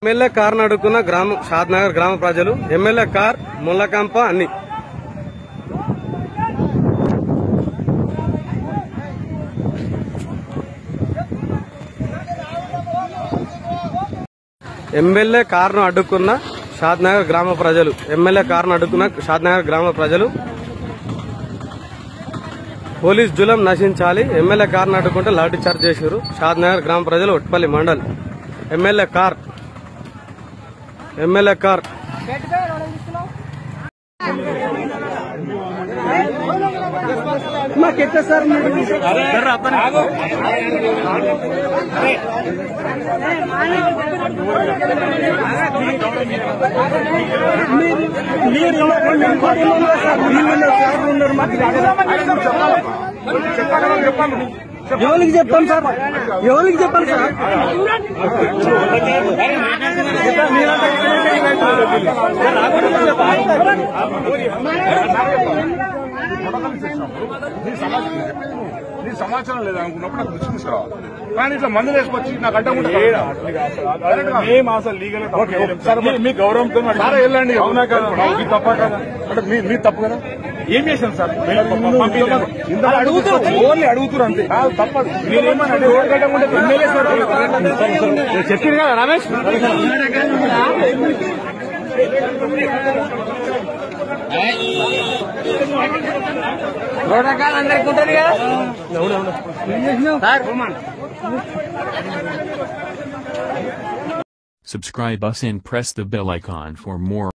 MLA car అడుక్కున్న గ్రామ షాద్నగర్ గ్రామ ప్రజలు ఎమ్మెల్యే కార్ ముల్లకంప అన్ని ఎమ్మెల్యే కారును అడ్డుకున్న షాద్నగర్ గ్రామ ప్రజలు ఎమ్మెల్యే కారును అడ్డుకున్న షాద్నగర్ గ్రామ ప్రజలు పోలీస్ జులం నశించాలి ఎమ్మెల్యే కారును అడ్డుకుంటే లాఠీ చార్జ్ చేశారు షాద్నగర్ గ్రామ ప్రజలు Otpalli mandal MLA car MLA car మాకెట్లా సార్ ఎవరికి చెప్తాం సార్ ఎవరికి చెప్పాలి సార్ నీ సమాచారం లేదు అనుకున్నప్పుడు నాకు దృష్టి తీసుకురావాలి కానీ ఇట్లా మందులు వేసుకొచ్చి నాకు అడ్డం ఉంటుంది మేము అసలు లీగల్ ఓకే, ఓకే. సరే, మరి మీ గౌరవంతో సరే, వెళ్ళండి. అవునా కదా అవును. మీ తప్ప కదా అంటే మీ మీ తప్పు కదా ఏం చేశాను సార్ ఇందులో అడుగుతారు ఓన్లీ అడుగుతారు అంతే కాదు, తప్పదు మీరేమన్నా ఎమ్మెల్యే సార్ చెప్పింది కదా Ramesh Subscribe us and press the bell icon for more